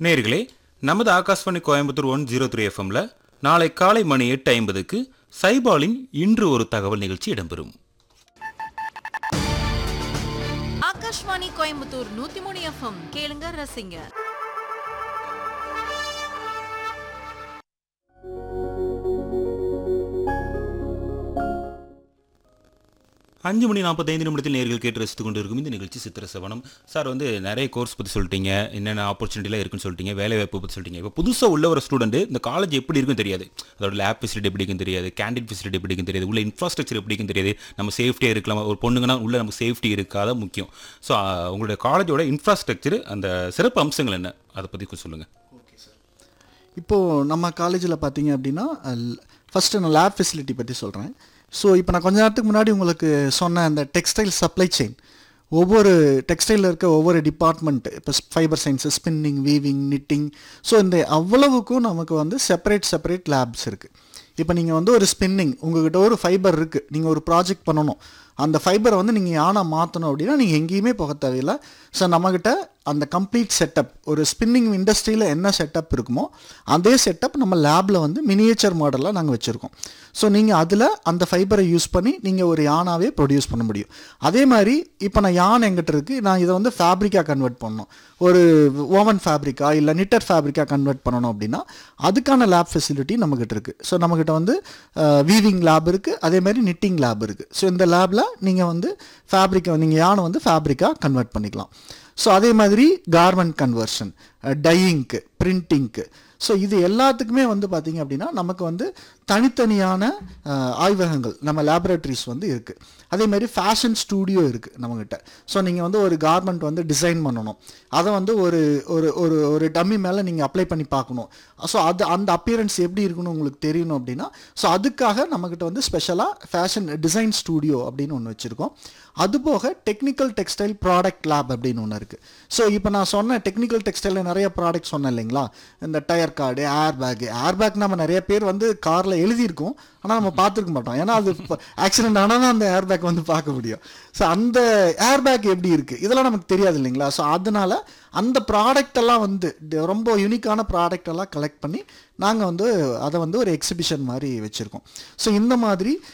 நேர்களே நமது Akashvani Coimbatore one zero three எஃப்எம்ல நாளை காலை மணி எட்டு ஐம்பதுக்கு சைபாலின் இன்று ஒரு தகவல் நிகழ்ச்சி இடம்பெறும் ஆகாஷ்வாணி கோயம்புத்தூர் நூத்தி மூணு எஃப்எம் கேளுங்க ரசிங்க அஞ்சு மணி நாற்பத்தைந்து நிமிடத்தில் நேர்கள் கேட்டு ரசித்துக் கொண்டு இருக்கும் இந்த நிகழ்ச்சி சித்திர சவனம் சார் வந்து நிறைய கோர்ஸ் பற்றி சொல்லிட்டீங்க என்னென்ன ஆப்பர்ச்சுனிட்டிலாம் இருக்குன்னு சொல்லிட்டீங்க வேலை வாய்ப்பு பற்றி சொல்லிட்டீங்க இப்போ புதுசாக உள்ள ஒரு ஸ்டூடெண்ட் இந்த காலேஜ் எப்படி இருக்குன்னு தெரியாது அதோட லேப் ஃபெசிலிட்டி எப்படி இருக்குன்னு தெரியாது கேண்டீன் ஃபெசிலிட்டி எப்படி இருக்குன்னு தெரியாது உள்ள இன்ஃப்ராஸ்ட்ரக்சர் எப்படி இருக்குன்னு தெரியாது நம்ம சேஃப்டியாக இருக்கலாம் ஒரு பொண்ணுங்கன்னா உள்ள நம்ம சேஃப்டி இருக்காத முக்கியம் ஸோ உங்களுடைய காலேஜோட இன்ஃப்ராஸ்ட்ரக்சர் அந்த சிறப்பு அம்சங்கள் என்ன அதை பற்றி கொஞ்சம் சொல்லுங்கள் இப்போது நம்ம காலேஜில் பார்த்தீங்க அப்படின்னா ஃபஸ்ட்டு நான் லேப் ஃபெசிலிட்டி பற்றி சொல்கிறேன் ஸோ இப்போ நான் கொஞ்ச நேரத்துக்கு முன்னாடி உங்களுக்கு சொன்ன அந்த டெக்ஸ்டைல் சப்ளை செயின் ஒவ்வொரு டெக்ஸ்டைலில் இருக்க ஒவ்வொரு டிபார்ட்மெண்ட் இப்போ fibre science spinning weaving knitting so இந்த அவ்வளவுக்கும் நமக்கு வந்து செப்பரேட் செப்பரேட் லேப்ஸ் இருக்குது இப்போ நீங்கள் வந்து ஒரு ஸ்பின்னிங் உங்ககிட்ட ஒரு ஃபைபர் இருக்குது நீங்கள் ஒரு ப்ராஜெக்ட் பண்ணணும் அந்த ஃபைபரை வந்து நீங்கள் யானை மாற்றணும் அப்படின்னா நீங்கள் எங்கேயுமே போக தேவையில்லை ஸோ நம்மக்கிட்ட அந்த கம்ப்ளீட் செட்டப் ஒரு ஸ்பின்னிங் இண்டஸ்ட்ரியில் என்ன செட்டப் இருக்குமோ அதே செட்டப் நம்ம லேபில் வந்து மினியேச்சர் மாடலில் நாங்கள் வச்சுருக்கோம் ஸோ நீங்கள் அதில் அந்த ஃபைபரை யூஸ் பண்ணி நீங்கள் ஒரு யானாவே ப்ரொடியூஸ் பண்ண முடியும் அதே மாதிரி இப்போ நான் யான் எங்கிட்ட இருக்குது நான் இதை வந்து ஃபேப்ரிக்காக கன்வெர்ட் பண்ணணும் ஒரு ஓவன் ஃபேப்ரிக்கா இல்லை நிட்டர் ஃபேப்ரிக்காக கன்வெர்ட் பண்ணணும் அப்படின்னா அதுக்கான லேப் ஃபெசிலிட்டி நம்மக்கிட்ட இருக்குது ஸோ நம்மக்கிட்ட வந்து வீவிங் லேப் இருக்குது அதே மாதிரி நிட்டிங் லேப் இருக்குது ஸோ இந்த லேபில் நீங்கள் வந்து ஃபேப்ரிக்கை நீங்கள் யானை வந்து ஃபேப்ரிக்காக கன்வெர்ட் பண்ணிக்கலாம் ஸோ அதே மாதிரி கார்மெண்ட் கன்வர்ஷன் டையிங்க்கு பிரிண்டிங்க்கு ஸோ இது எல்லாத்துக்குமே வந்து பார்த்திங்க அப்படின்னா நமக்கு வந்து தனித்தனியான அஹ், ஆய்வகங்கள் நம்ம லேபரேட்டரிஸ் வந்து இருக்குது அதே மாதிரி ஃபேஷன் ஸ்டூடியோ இருக்குது நம்மக்கிட்ட ஸோ நீங்கள் வந்து ஒரு கார்மெண்ட் வந்து டிசைன் பண்ணணும் அதை வந்து ஒரு ஒரு ஒரு ஒரு டம்மி மேலே நீங்கள் அப்ளை பண்ணி பார்க்கணும் ஸோ அது அந்த அப்பியரன்ஸ் எப்படி இருக்குன்னு உங்களுக்கு தெரியணும் அப்படின்னா ஸோ அதுக்காக நம்மக்கிட்ட வந்து ஸ்பெஷலாக ஃபேஷன் டிசைன் ஸ்டூடியோ அப்படின்னு ஒன்று வச்சுருக்கோம் அதுபோக டெக்னிக்கல் டெக்ஸ்டைல் ப்ராடக்ட் லேப் அப்படின்னு ஒன்று இருக்குது ஸோ இப்போ நான் சொன்ன டெக்னிக்கல் டெக்ஸ்டைலில் நிறைய ப்ராடக்ட் சொன்னேன் இல்லைங்களா இந்த tyre cord air bag air bag நம்ம நிறைய பேர் வந்து காரில் எழுதியிருக்கோம் ஆனால் நம்ம பார்த்துருக்க மாட்டோம் ஏன்னா அது ஆக்சிடென்ட் ஆனால் தான் அந்த ஏர் பேக் வந்து பார்க்க முடியும் ஸோ அந்த ஏர் பேக் எப்படி இருக்குது இதெல்லாம் நமக்கு தெரியாது இல்லைங்களா ஸோ அதனால அந்த ப்ராடக்ட் எல்லாம் வந்து ட- ரொம்ப யூனிக்கான ப்ராடக்ட் எல்லாம் கலெக்ட் பண்ணி நாங்கள் வந்து அதை வந்து ஒரு எக்ஸிபிஷன் மாதிரி வச்சுருக்கோம் ஸோ இந்த மாதிரி